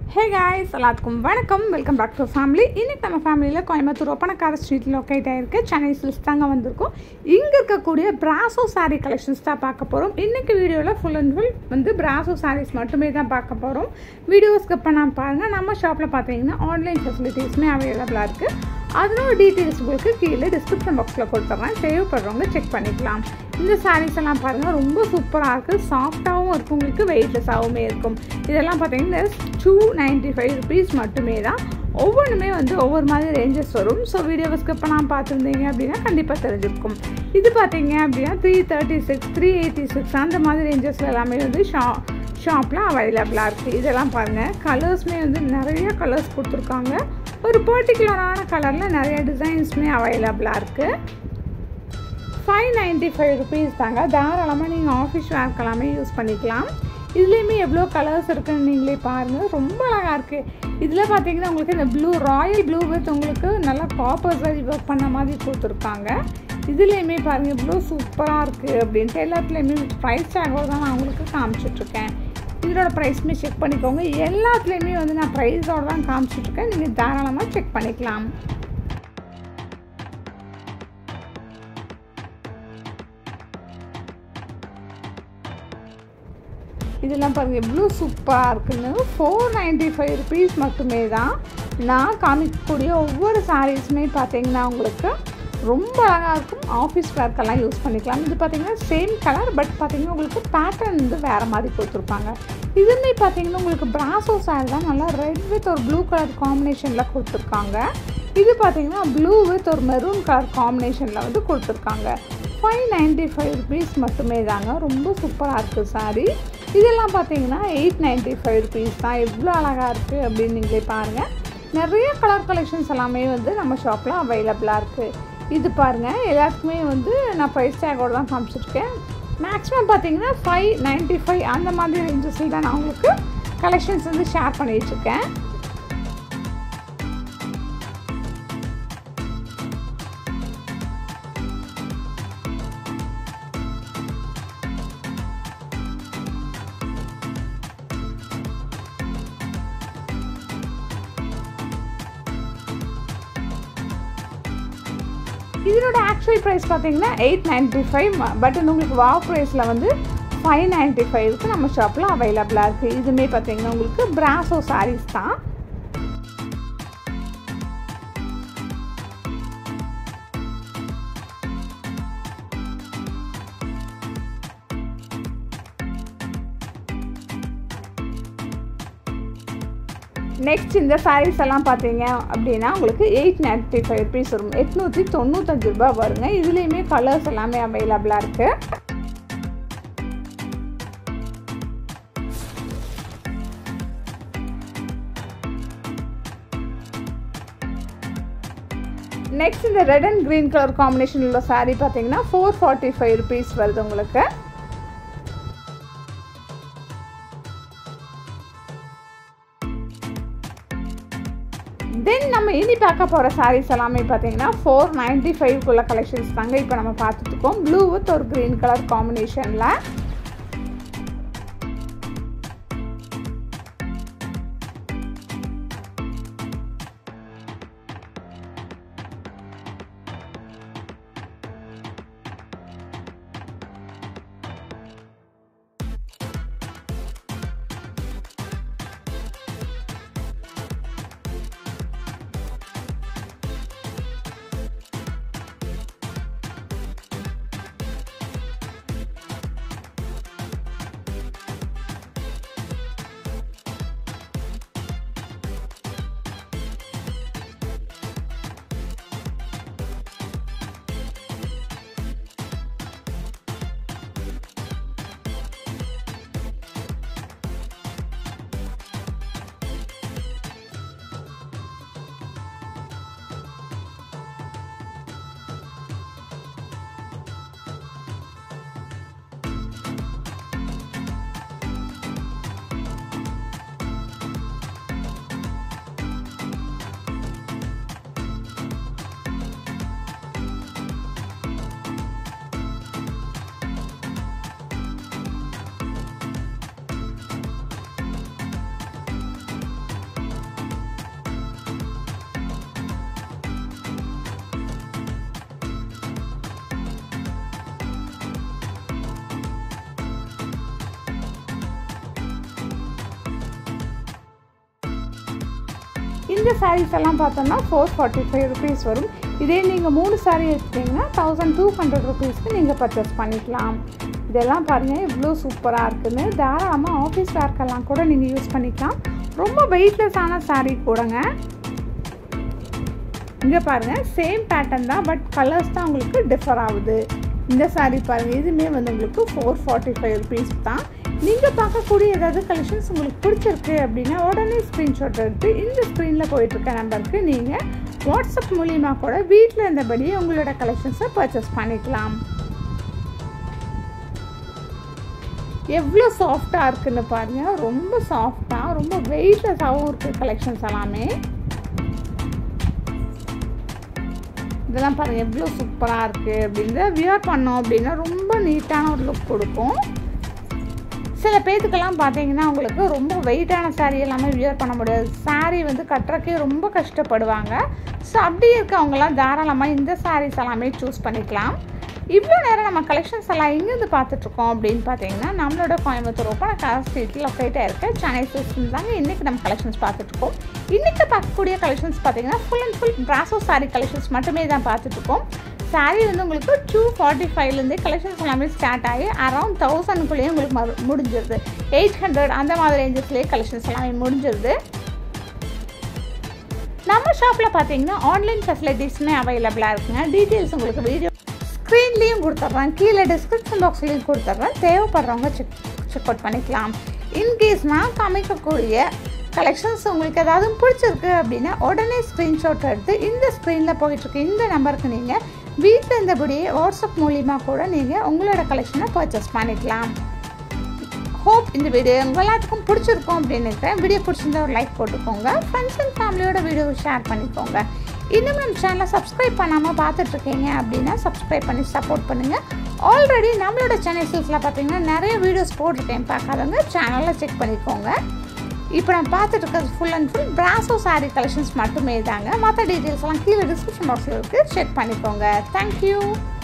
hey guys எல்லாத்துக்கும் வணக்கம் welcome back to family இன்றைக்கி நம்ம ஃபேமிலியில் கோயம்புத்தூர் ஒப்பனக்கார ஸ்ட்ரீட் லொக்கேட் ஆகிருக்கு சென்னை சில்ஸ் தாங்க வந்திருக்கோம் இங்கே இருக்கக்கூடிய பிராசோ saree கலெக்ஷன்ஸ் தான் பார்க்க போகிறோம் இன்றைக்கி வீடியோவில் ஃபுல் அண்ட் ஃபுல் வந்து பிராசோ sarees மட்டுமே தான் பார்க்க போகிறோம் வீடியோ ஸ்கிப் பண்ணாமல் பாருங்கள் நம்ம ஷாப்பில் பார்த்தீங்கன்னா ஆன்லைன் ஃபெசிலிட்டிஸுமே அவைலபிளாக இருக்குது அதனோட டீட்டெயில்ஸ் உங்களுக்கு கீழே டிஸ்கிரிப்ஷன் பாக்ஸில் கொடுத்துட்றேன் தேவைப்படுறவங்க செக் பண்ணிக்கலாம் இந்த சாரீஸ் எல்லாம் பாருங்கள் ரொம்ப சூப்பராக இருக்குது சாஃப்டாகவும் இருக்கும் உங்களுக்கு வெயிட்லெஸ்ஸாகவுமே இருக்கும் இதெல்லாம் பார்த்தீங்கன்னா டூ நைன்ட்டி ஃபைவ் ருபீஸ் மட்டுமே தான் ஒவ்வொன்றுமே வந்து ஒவ்வொரு மாதிரி ரேஞ்சஸ் வரும் ஸோ வீடியோவை ஸ்கிப் பண்ணாமல் பார்த்துருந்தீங்க அப்படின்னா கண்டிப்பாக தெரிஞ்சிருக்கும் இது பார்த்தீங்க அப்படின்னா three thirty six three eighty six அந்த மாதிரி ரேஞ்சஸில் எல்லாமே வந்து ஷா ஷாப்பில் அவைலபிளாக இருக்குது இதெல்லாம் பாருங்கள் கலர்ஸ்மே வந்து நிறைய கலர்ஸ் கொடுத்துருக்காங்க ஒரு பர்டிகுலரான கலரில் நிறைய டிசைன்ஸுமே அவைலபிளாக இருக்குது ஃபைவ் நைன்ட்டி ஃபைவ் ருபீஸ் தாங்க தாராளமாக நீங்கள் ஆஃபீஸ் வேர்க்கெல்லாமே யூஸ் பண்ணிக்கலாம் இதுலேயுமே எவ்வளோ கலர்ஸ் இருக்குன்னு நீங்களே பாருங்கள் ரொம்ப அழகாக இருக்குது இதில் பார்த்தீங்கன்னா உங்களுக்கு இந்த ப்ளூ ராயல் ப்ளூ வித் உங்களுக்கு நல்லா காப்பர் சரி ஒர்க் பண்ண மாதிரி கொடுத்துருக்காங்க இதுலேயுமே பாருங்கள் இவ்வளோ சூப்பராக இருக்குது அப்படின்ட்டு எல்லாத்துலேயுமே ப்ரைஸ் டேக்கோடு தான் நான் உங்களுக்கு காமிச்சிட்ருக்கேன் இதோட ப்ரைஸ்மே செக் பண்ணிக்கோங்க எல்லாத்துலேயுமே வந்து நான் ப்ரைஸோடு தான் காமிச்சிட்ருக்கேன் நீங்கள் தாராளமாக செக் பண்ணிக்கலாம் இதெல்லாம் பாருங்கள் எவ்வளோ சூப்பராக இருக்குன்னு ஃபோர் நைன்ட்டி ஃபைவ் ருபீஸ் மட்டுமே தான் நான் காமிக்கக்கூடிய ஒவ்வொரு சாரீஸுமே பார்த்தீங்கன்னா உங்களுக்கு ரொம்ப அழகாக இருக்கும் ஆஃபீஸ் வேர்க்கெல்லாம் யூஸ் பண்ணிக்கலாம் இது பார்த்தீங்கன்னா சேம் கலர் பட் பார்த்தீங்கன்னா உங்களுக்கு பேட்டர்ன் வந்து வேறு மாதிரி கொடுத்துருப்பாங்க இதுவுமே பார்த்தீங்கன்னா உங்களுக்கு பிராசோ சாரி தான் நல்லா ரெட் வித் ஒரு ப்ளூ கலர் காம்பினேஷனில் கொடுத்துருக்காங்க இது பார்த்தீங்கன்னா ப்ளூ வித் ஒரு மெரூன் கலர் காம்பினேஷனில் வந்து கொடுத்துருக்காங்க ஃபைவ் நைன்ட்டி ஃபைவ் ருபீஸ் மட்டுமே தாங்க ரொம்ப சூப்பராக இருக்குது சாரீ இதெல்லாம் பார்த்தீங்கன்னா எயிட் நைன்ட்டி ஃபைவ் ருபீஸ் தான் எவ்வளோ அழகாக இருக்குது அப்படின்னு நீங்களே பாருங்கள் நிறைய கலர் கலெக்ஷன்ஸ் எல்லாமே வந்து நம்ம ஷாப்பில் அவைலபிளாக இருக்குது இது பாருங்கள் எல்லாத்துக்குமே வந்து நான் ப்ரைஸ் டேக்கோடு தான் காமிச்சிருக்கேன் மேக்ஸிமம் பார்த்தீங்கன்னா ஃபைவ் நைன்ட்டி ஃபைவ் அந்த மாதிரி ரேஞ்சஸில் தான் நான் உங்களுக்கு கலெக்ஷன்ஸ் வந்து ஷேர் பண்ணிகிட்ருக்கேன் இதனோட ஆக்சுவல் ப்ரைஸ் பார்த்தீங்கன்னா எயிட் நைன்ட்டி ஃபைவ் பட் உங்களுக்கு வாவ் ப்ரைஸில் வந்து ஃபைவ் நைன்ட்டி ஃபைவ்க்கு நம்ம ஷாப்பில் அவைலபிளாக இருக்குது இதுவுமே பார்த்தீங்கன்னா உங்களுக்கு பிராசோ சாரீஸ் தான் நெக்ஸ்ட் இந்த சாரீஸ் எல்லாம் பார்த்தீங்க அப்படின்னா உங்களுக்கு எயிட் நைன்ட்டி ஃபைவ் ருபீஸ் வரும் எட்நூற்றி தொண்ணூத்தஞ்சு ரூபாய் வருங்க இதுலேயுமே கலர்ஸ் எல்லாமே அவைலபிளாக இருக்குது நெக்ஸ்ட் இந்த red and green colour combination உள்ள சாரீ பார்த்தீங்கன்னா ஃபோர் ஃபார்ட்டி ஃபைவ் ருபீஸ் வருது உங்களுக்கு தென் நம்ம இனி பார்க்க போகிற சாரீஸ் எல்லாமே பார்த்தீங்கன்னா ஃபோர் நைன்ட்டி ஃபைவ்க்குள்ள கலெக்ஷன்ஸ் தாங்க இப்போ நம்ம பார்த்துட்ருக்கோம் ப்ளூ வித் ஒரு க்ரீன் கலர் காம்பினேஷனில் இந்த சாரீஸ் எல்லாம் பார்த்தோம்னா ஃபோர் ஃபார்ட்டி ஃபைவ் ருபீஸ் வரும் இதே நீங்கள் மூணு சாரீ எடுத்தீங்கன்னா தௌசண்ட் டூ ஹண்ட்ரட் ருபீஸ்க்கு நீங்கள் பர்ச்சேஸ் பண்ணிக்கலாம் இதெல்லாம் பாருங்கள் இவ்வளோ சூப்பராக இருக்குன்னு தாராளமாக ஆஃபீஸ் வேர்க்கெல்லாம் கூட நீங்கள் யூஸ் பண்ணிக்கலாம் ரொம்ப வெயிட்லெஸ்ஸான சாரீ கூடங்க இங்கே பாருங்கள் சேம் பேட்டர்ன் தான் பட் கலர்ஸ் தான் உங்களுக்கு டிஃபர் ஆகுது இந்த சாரீ பாருங்கள் இதுவுமே வந்து உங்களுக்கு ஃபோர் ஃபார்ட்டி ஃபைவ் ருபீஸ் தான் நீங்கள் பார்க்கக்கூடிய ஏதாவது கலெக்ஷன்ஸ் உங்களுக்கு பிடிச்சிருக்கு அப்படின்னா உடனே ஸ்க்ரீன்ஷாட் எடுத்து இந்த ஸ்க்ரீனில் போயிட்டுருக்க நம்பருக்கு நீங்கள் வாட்ஸ்அப் மூலிமா கூட வீட்டில் இருந்தபடி உங்களோட கலெக்ஷன்ஸை பர்ச்சேஸ் பண்ணிக்கலாம் எவ்வளோ சாஃப்டாக இருக்குன்னு பாருங்கள் ரொம்ப சாஃப்டாக ரொம்ப வெயிட்லெஸ்ஸாகவும் இருக்குது கலெக்ஷன்ஸ் எல்லாமே இதெல்லாம் பாருங்கள் எவ்வளோ சூப்பராக இருக்குது அப்படின்னு வியர் பண்ணோம் அப்படின்னா ரொம்ப நீட்டான ஒரு லுக் கொடுக்கும் சில பேத்துக்கெல்லாம் பார்த்தீங்கன்னா உங்களுக்கு ரொம்ப வெயிட்டான சாரீ எல்லாமே வியர் பண்ண முடியாது சாரீ வந்து கட்டுறக்கே ரொம்ப கஷ்டப்படுவாங்க ஸோ அப்படி இருக்கவங்களாம் தாராளமாக இந்த சாரீஸ் எல்லாமே சூஸ் பண்ணிக்கலாம் இவ்வளோ நேரம் நம்ம கலெக்ஷன்ஸ் எல்லாம் எங்கேருந்து பார்த்துட்ருக்கோம் அப்படின்னு பார்த்தீங்கன்னா நம்மளோட கோயம்புத்தூர் ஓப்பன் கார் ஸ்ட்ரீட்டில் லொக்கேட்டாக இருக்க சென்னை சிஸ்டம் தாங்க இன்றைக்கி நம்ம கலெக்ஷன்ஸ் பார்த்துட்ருக்கோம் இன்றைக்கி பார்க்கக்கூடிய கலெக்ஷன்ஸ் பார்த்தீங்கன்னா full and full brasso sari collections மட்டுமே தான் பார்த்துட்ருக்கோம் சாரீ வந்து உங்களுக்கு டூ ஃபார்ட்டி ஃபைவ்லேருந்து கலெக்ஷன்ஸ் எல்லாமே ஸ்டார்ட் ஆகி அரௌண்ட் தௌசண்ட்குள்ளேயே உங்களுக்கு மறு முடிஞ்சிருது எயிட் ஹண்ட்ரட் அந்த மாதிரி ரேஞ்சஸ்லேயே கலெக்ஷன்ஸ் எல்லாமே முடிஞ்சிருது நம்ம ஷாப்பில் பார்த்தீங்கன்னா ஆன்லைன் ஃபெசிலிட்டிஸுமே அவைலபிளாக இருக்குங்க டீட்டெயில்ஸ் உங்களுக்கு வீடியோ ஸ்க்ரீன்லேயும் கொடுத்துட்றேன் கீழே டிஸ்கிரிப்ஷன் பாக்ஸ்லேயும் கொடுத்துட்றேன் தேவைப்படுறவங்க செக் செக் அவுட் பண்ணிக்கலாம் இன்கேஸ் நான் காமிக்கக்கூடிய கலெக்ஷன்ஸ் உங்களுக்கு ஏதாவது பிடிச்சிருக்கு அப்படின்னா உடனே ஸ்க்ரீன்ஷாட் எடுத்து இந்த ஸ்க்ரீனில் போயிட்டுருக்கு இந்த நம்பருக்கு நீங்கள் வீட்டில் இருந்தபடியே வாட்ஸ்அப் மூலிமா கூட நீங்கள் உங்களோட கலெக்ஷனை பர்ச்சேஸ் பண்ணிக்கலாம் ஹோப் இந்த வீடியோ உங்கள் எல்லாத்துக்கும் பிடிச்சிருக்கும் அப்படின்னு நினைக்கிறேன் வீடியோ பிடிச்சிருந்தா ஒரு லைக் போட்டுக்கோங்க ஃப்ரெண்ட்ஸ் அண்ட் ஃபேமிலியோட வீடியோவை ஷேர் பண்ணிக்கோங்க இன்னும் நம்ம சேனலை சப்ஸ்கிரைப் பண்ணாமல் பார்த்துட்ருக்கீங்க அப்படின்னா சப்ஸ்கிரைப் பண்ணி சப்போர்ட் பண்ணுங்கள் ஆல்ரெடி நம்மளோட சேனல் சீல்ஸில் பார்த்தீங்கன்னா நிறைய வீடியோஸ் போட்டிருக்கேன் பார்க்காதவங்க சேனலில் செக் பண்ணிக்கோங்க இப்போ நான் பார்த்துட்டு இருக்கிறது full and full brasso sari collections மட்டுமே தாங்க மற்ற டீட்டெயில்ஸ் எல்லாம் கீழே டிஸ்கிரிப்ஷன் பாக்ஸில் இருக்குது செக் பண்ணிக்கோங்க தேங்க்யூ